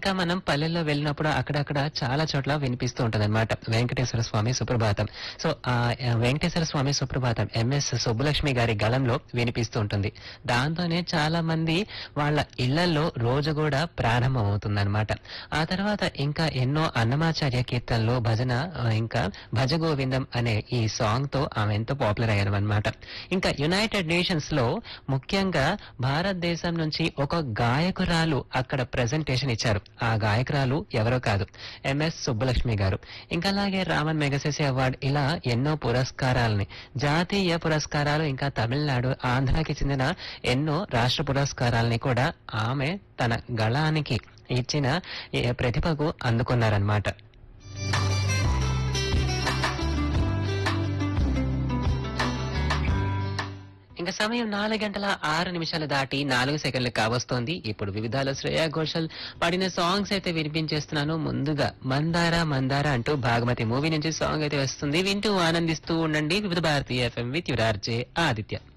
ఇంకా మనం పల్లెల్లో వెళ్ళినప్పుడు అక్కడక్కడ చాలా చోట్ల వినిపిస్తూ ఉంటది అనమాట వెంకటేశ్వర స్వామి సుప్రభాతం సో ఆ ఆ, వెంకటేశ్వర స్వామి సుప్రభాతం ఎంఎస్ సుబ్బలక్ష్మి గారి గళంలో వినిపిస్తూ ఉంటుంది దాంతోనే చాలా మంది వాళ్ళ ఇళ్లలో రోజు కూడా ప్రారంభం అవుతుందన్నమాట ఆ తర్వాత ఇంకా ఎన్నో అన్నమాచార్య కీర్తనలు భజన ఆ, ఇంకా భజ గోవిందం అనే ఈ సాంగ్ తో ఆమె ఎంతో పాపులర్ అయ్యారు అనమాట ఇంకా యునైటెడ్ నేషన్స్ లో ముఖ్యంగా భారతదేశం నుంచి ఒక గాయకురాలు అక్కడ ప్రెజెంటేషన్ ఇచ్చారు ఆ గాయకురాలు ఎవరో కాదు ఎంఎస్ సుబ్బలక్ష్మి గారు ఇంకా అలాగే రామన్ మెగసెసి అవార్డ్ ఇలా ఎన్నో పురస్కారాలని జాతీయ పురస్కారాలు ఇంకా తమిళనాడు ఆంధ్రాకి చెందిన ఎన్నో రాష్ట్ర పురస్కారాలని కూడా ఆమె తన గళానికి ఇచ్చిన ఈ ప్రతిభకు అందుకున్నారనమాట ఇంకా సమయం నాలుగు గంటల ఆరు నిమిషాలు దాటి నాలుగు సెకండ్లు కావస్తోంది ఇప్పుడు వివిధాల శ్రేయా ఘోషల్ పాడిన సాంగ్స్ అయితే వినిపించేస్తున్నాను ముందుగా మందార మందార అంటూ భాగమతి మూవీ నుంచి సాంగ్ అయితే వస్తుంది వింటూ ఆనందిస్తూ ఉండండి Vividh Bharatiya FM with your RJ Aditya